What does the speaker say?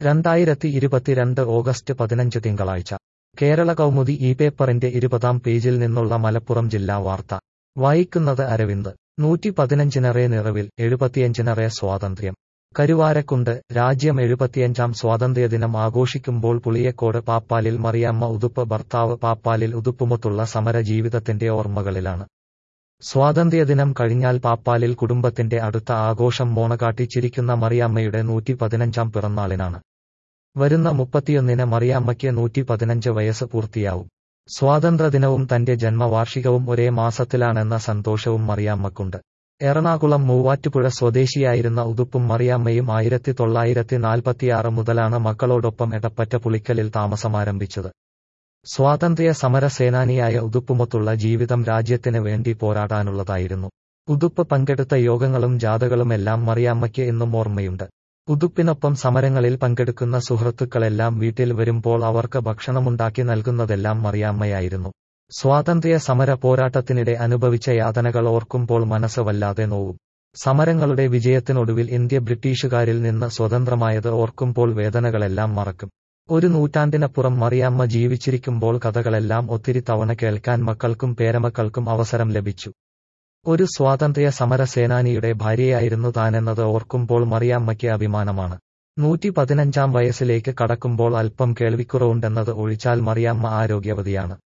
രണ്ടായിരത്തി ഇരുപത്തിരണ്ട് ഓഗസ്റ്റ് പതിനഞ്ച് തിങ്കളാഴ്ച കേരള കൗമുദി ഈ പേപ്പറിന്റെ ഇരുപതാം പേജിൽ നിന്നുള്ള മലപ്പുറം ജില്ലാ വാർത്ത വായിക്കുന്നത് അരവിന്ദ് നൂറ്റി പതിനഞ്ചിനറേ നിറവിൽ എഴുപത്തിയഞ്ചിനറേ സ്വാതന്ത്ര്യം കരുവാരക്കുണ്ട് രാജ്യം എഴുപത്തിയഞ്ചാം സ്വാതന്ത്ര്യദിനം ആഘോഷിക്കുമ്പോൾ പുളിയക്കോട് പാപ്പാലിൽ മറിയാമ്മ ഉതുപ്പ് ഭർത്താവ് പാപ്പാലിൽ ഉതുപ്പുമൊത്തുള്ള സമര ജീവിതത്തിന്റെ ഓർമ്മകളിലാണ് സ്വാതന്ത്ര്യദിനം കഴിഞ്ഞാൽ പാപ്പാലിൽ കുടുംബത്തിന്റെ അടുത്ത ആഘോഷം മോണകാട്ടി ചിരിക്കുന്ന മറിയാമ്മയുടെ നൂറ്റി പതിനഞ്ചാം പിറന്നാളിനാണ് വരുന്ന മുപ്പത്തിയൊന്നിന് മറിയാമ്മയ്ക്ക് നൂറ്റി പതിനഞ്ച് വയസ്സ് പൂർത്തിയാവും സ്വാതന്ത്ര്യദിനവും തന്റെ ജന്മവാർഷികവും ഒരേ മാസത്തിലാണെന്ന സന്തോഷവും മറിയാമ്മക്കുണ്ട് എറണാകുളം മൂവാറ്റുപുഴ സ്വദേശിയായിരുന്ന ഉതുപ്പും മറിയാമ്മയും ആയിരത്തി തൊള്ളായിരത്തി നാൽപ്പത്തിയാറ് മുതലാണ് മക്കളോടൊപ്പം എടപ്പറ്റ പുളിക്കലിൽ താമസമാരംഭിച്ചത് സ്വാതന്ത്ര്യ സമര സേനാനിയായ ഉതുപ്പുമൊത്തുള്ള ജീവിതം രാജ്യത്തിന് വേണ്ടി പോരാടാനുള്ളതായിരുന്നു ഉതുപ്പ് പങ്കെടുത്ത യോഗങ്ങളും ജാഥകളുമെല്ലാം മറിയാമ്മയ്ക്ക് എന്നും ഓർമ്മയുണ്ട് ഉതുപ്പിനൊപ്പം സമരങ്ങളിൽ പങ്കെടുക്കുന്ന സുഹൃത്തുക്കളെല്ലാം വീട്ടിൽ വരുമ്പോൾ അവർക്ക് ഭക്ഷണമുണ്ടാക്കി നൽകുന്നതെല്ലാം മറിയാമ്മയായിരുന്നു സ്വാതന്ത്ര്യ സമര പോരാട്ടത്തിനിടെ അനുഭവിച്ച യാതനകൾ ഓർക്കുമ്പോൾ മനസ്സ് വല്ലാതെ നോവും സമരങ്ങളുടെ വിജയത്തിനൊടുവിൽ ഇന്ത്യ ബ്രിട്ടീഷുകാരിൽ നിന്ന് സ്വതന്ത്രമായത് ഓർക്കുമ്പോൾ വേദനകളെല്ലാം മറക്കും ഒരു നൂറ്റാണ്ടിനപ്പുറം മറിയാമ്മ ജീവിച്ചിരിക്കുമ്പോൾ കഥകളെല്ലാം ഒത്തിരി തവണ കേൾക്കാൻ മക്കൾക്കും പേരമക്കൾക്കും അവസരം ലഭിച്ചു ഒരു സ്വാതന്ത്ര്യ സമര സേനാനിയുടെ ഭാര്യയായിരുന്നു താനെന്നത് ഓർക്കുമ്പോൾ മറിയാമ്മയ്ക്ക് അഭിമാനമാണ് നൂറ്റി പതിനഞ്ചാം വയസ്സിലേക്ക് കടക്കുമ്പോൾ അല്പം കേൾവിക്കുറവുണ്ടെന്നത് ഒഴിച്ചാൽ മറിയാമ്മ ആരോഗ്യവതിയാണ്